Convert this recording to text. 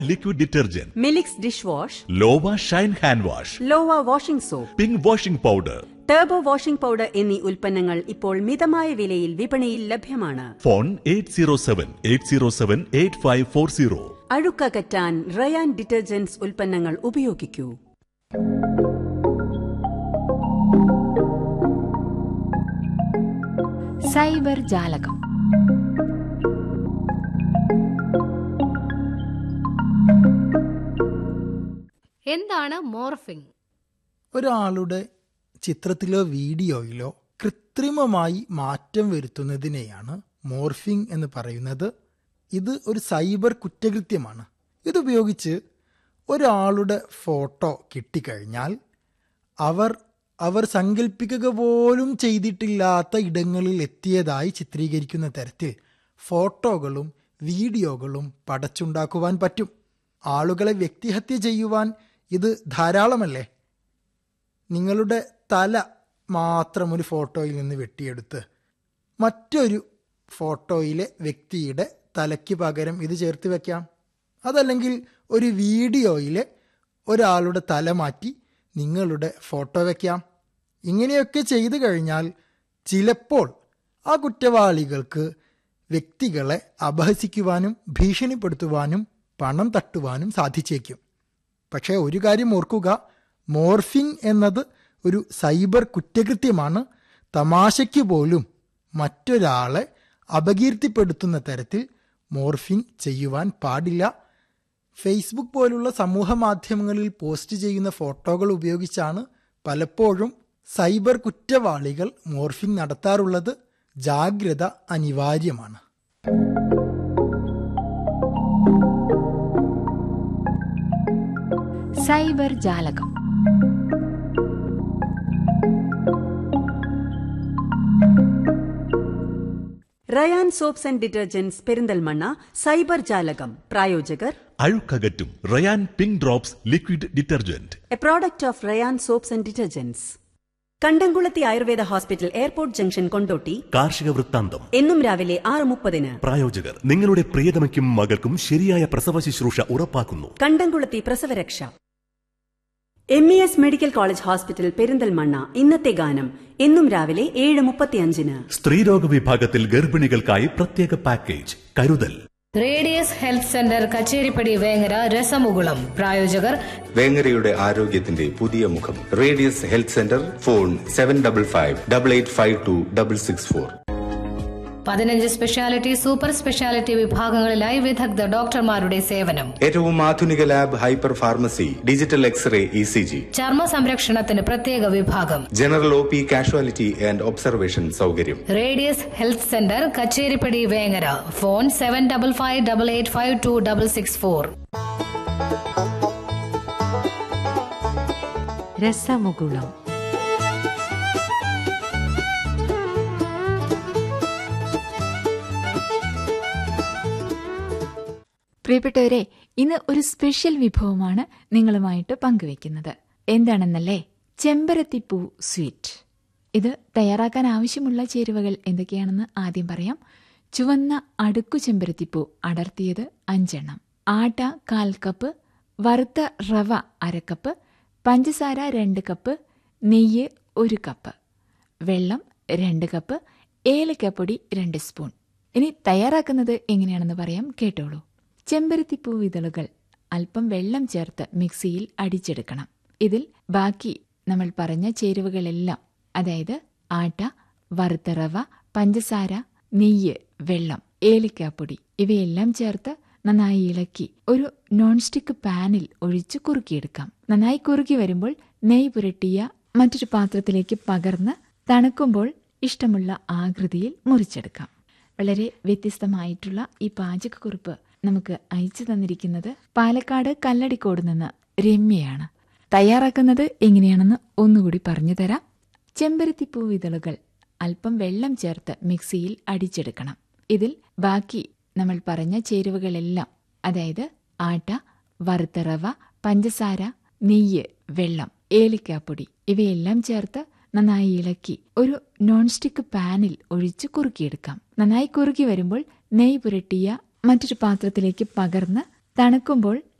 liquid detergent മിലിക്സ് dish wash ലോവ shine hand wash ലോവ washing soap pink washing powder turbo washing powder എന്നീ ഉൽപ്പന്നങ്ങൾ ഇപ്പോൾ മിതമായ വിലയിൽ വിപണിയിൽ ലഭ്യമാണ് phone eight zero seven eight zero seven eight five four zero അഴുക്കകറ്റാൻ റയാൻ ഡിറ്റർജന്റ്സ് ഉൽപ്പന്നങ്ങൾ ഉപയോഗിക്കൂ സൈബർ ജാലകം എന്താണ് മോർഫിംഗ് ഒരാളുടെ ചിത്രത്തിലോ വീഡിയോയിലോ കൃത്രിമമായി മാറ്റം വരുത്തുന്നതിനെയാണ് മോർഫിംഗ് എന്ന് പറയുന്നത് ഇത് ഒരു സൈബർ കുറ്റകൃത്യമാണ് ഇതുപയോഗിച്ച് ഒരാളുടെ ഫോട്ടോ കിട്ടിക്കഴിഞ്ഞാൽ അവർ അവർ സങ്കല്പിക്കുക പോലും ചെയ്തിട്ടില്ലാത്ത ഇടങ്ങളിൽ എത്തിയതായി ചിത്രീകരിക്കുന്ന തരത്തിൽ ഫോട്ടോകളും വീഡിയോകളും പടച്ചുണ്ടാക്കുവാൻ പറ്റും ആളുകളെ വ്യക്തിഹത്യ ചെയ്യുവാൻ ഇത് ധാരാളമല്ലേ നിങ്ങളുടെ തല മാത്രം ഒരു ഫോട്ടോയിൽ നിന്ന് വെട്ടിയെടുത്ത് മറ്റൊരു ഫോട്ടോയിലെ വ്യക്തിയുടെ തലയ്ക്ക് പകരം ഇത് ചേർത്ത് വെക്കാം അതല്ലെങ്കിൽ ഒരു വീഡിയോയിലെ ഒരാളുടെ തല മാറ്റി നിങ്ങളുടെ ഫോട്ടോ വെക്കാം ഇങ്ങനെയൊക്കെ ചെയ്തു കഴിഞ്ഞാൽ ചിലപ്പോൾ ആ കുറ്റവാളികൾക്ക് വ്യക്തികളെ അപഹസിക്കുവാനും ഭീഷണിപ്പെടുത്തുവാനും പണം തട്ടുവാനും സാധിച്ചേക്കും പക്ഷേ ഒരു കാര്യം ഓർക്കുക മോർഫിംഗ് എന്നത് ഒരു സൈബർ കുറ്റകൃത്യമാണ് തമാശയ്ക്ക് പോലും മറ്റൊരാളെ അപകീർത്തിപ്പെടുത്തുന്ന തരത്തിൽ മോർഫിംഗ് ചെയ്യുവാൻ പാടില്ല ഫേസ്ബുക്ക് പോലുള്ള സമൂഹ മാധ്യമങ്ങളിൽ പോസ്റ്റ് ചെയ്യുന്ന ഫോട്ടോകൾ ഉപയോഗിച്ചാണ് പലപ്പോഴും സൈബർ കുറ്റവാളികൾ മോർഫിംഗ് നടത്താറുള്ളത് ജാഗ്രത അനിവാര്യമാണ് സൈബർ ജാലകം Rayan soaps and detergents Perinthalmanna cyber ജാലകം പ്രായോജകർ അഴുക്കകറ്റും Rayan pink drops liquid detergent a product of Rayan soaps and detergents Kandamkulathy Ayurveda hospital airport junction Kondotty കാർഷിക വൃത്താന്തം എന്നും രാവിലെ ആറ് മുപ്പതിന് പ്രായോജകർ നിങ്ങളുടെ പ്രിയതമയ്ക്കും മകൾക്കും ശരിയായ പ്രസവ ശുശ്രൂഷ ഉറപ്പാക്കുന്നു കണ്ടംകുളത്തി പ്രസവരക്ഷ M E S medical college hospital Perinthalmanna ഇന്നത്തെ ഗാനം എന്നും രാവിലെ ഏഴ് മുപ്പത്തിയഞ്ചിന് സ്ത്രീരോഗ വിഭാഗത്തിൽ ഗർഭിണികൾക്കായി പ്രത്യേക പാക്കേജ് കരുതൽ radius health centre Kacheripadi Vengara രസമുകുളം പ്രായോജകർ വേങ്ങരയുടെ ആരോഗ്യത്തിന്റെ പുതിയ മുഖം radius health centre phone seven double five double eight five two double six four പതിനഞ്ച് സ്പെഷ്യാലിറ്റി സൂപ്പർ സ്പെഷ്യാലിറ്റി വിഭാഗങ്ങളിലായി വിദഗ്ധ ഡോക്ടർമാരുടെ സേവനം ഏറ്റവും ആധുനിക lab hyper pharmacy digital X ray E C G ചർമ്മ സംരക്ഷണത്തിന് പ്രത്യേക വിഭാഗം general O P casualty and observation സൗകര്യം radius health centre Kacheripadi Vengara phone seven double five double eight five two double six four രസമുകുളം പ്രിയപ്പെട്ടവരെ ഇന്ന് ഒരു സ്പെഷ്യൽ വിഭവമാണ് നിങ്ങളുമായിട്ട് പങ്കുവെക്കുന്നത് എന്താണെന്നല്ലേ ചെമ്പരത്തിപ്പൂ സ്വീറ്റ് ഇത് തയ്യാറാക്കാൻ ആവശ്യമുള്ള ചേരുവകൾ എന്തൊക്കെയാണെന്ന് ആദ്യം പറയാം ചുവന്ന അടുക്കു ചെമ്പരത്തിപ്പൂ അടർത്തിയത് അഞ്ചെണ്ണം ആട്ട കാൽ കപ്പ് വറുത്ത റവ അരക്കപ്പ് പഞ്ചസാര രണ്ട് കപ്പ് നെയ്യ് ഒരു കപ്പ് വെള്ളം രണ്ട് കപ്പ് ഏലക്കപ്പൊടി രണ്ട് സ്പൂൺ ഇനി തയ്യാറാക്കുന്നത് എങ്ങനെയാണെന്ന് പറയാം കേട്ടോളൂ ചെമ്പരത്തിപ്പൂ ഇതളുകൾ അല്പം വെള്ളം ചേർത്ത് മിക്സിയിൽ അടിച്ചെടുക്കണം ഇതിൽ ബാക്കി നമ്മൾ പറഞ്ഞ ചേരുവകളെല്ലാം അതായത് ആട്ട വറുത്ത റവ പഞ്ചസാര നെയ്യ് വെള്ളം ഏലക്കാപ്പൊടി ഇവയെല്ലാം ചേർത്ത് നന്നായി ഇളക്കി ഒരു നോൺ സ്റ്റിക്ക് പാനിൽ ഒഴിച്ച് കുറുക്കിയെടുക്കാം നന്നായി കുറുക്കി വരുമ്പോൾ നെയ്യ് പുരട്ടിയ മറ്റൊരു പാത്രത്തിലേക്ക് പകർന്ന് തണുക്കുമ്പോൾ ഇഷ്ടമുള്ള ആകൃതിയിൽ മുറിച്ചെടുക്കാം വളരെ വ്യത്യസ്തമായിട്ടുള്ള ഈ പാചകക്കുറിപ്പ് നമുക്ക് അയച്ചു തന്നിരിക്കുന്നത് പാലക്കാട് കല്ലടിക്കോട് നിന്ന് രമ്യയാണ് തയ്യാറാക്കുന്നത് എങ്ങനെയാണെന്ന് ഒന്നുകൂടി പറഞ്ഞു തരാം ചെമ്പരത്തിപ്പൂ ഇതളുകൾ അല്പം വെള്ളം ചേർത്ത് മിക്സിയിൽ അടിച്ചെടുക്കണം ഇതിൽ ബാക്കി നമ്മൾ പറഞ്ഞ ചേരുവകളെല്ലാം അതായത് ആട്ട വറുത്ത റവ പഞ്ചസാര നെയ്യ് വെള്ളം ഏലക്കാപ്പൊടി ഇവയെല്ലാം ചേർത്ത് നന്നായി ഇളക്കി ഒരു നോൺ സ്റ്റിക്ക് പാനിൽ ഒഴിച്ച് കുറുക്കിയെടുക്കാം നന്നായി കുറുക്കി വരുമ്പോൾ നെയ്യ് പുരട്ടിയ മറ്റൊരു പാത്രത്തിലേക്ക് പകർന്ന് തണുക്കുമ്പോൾ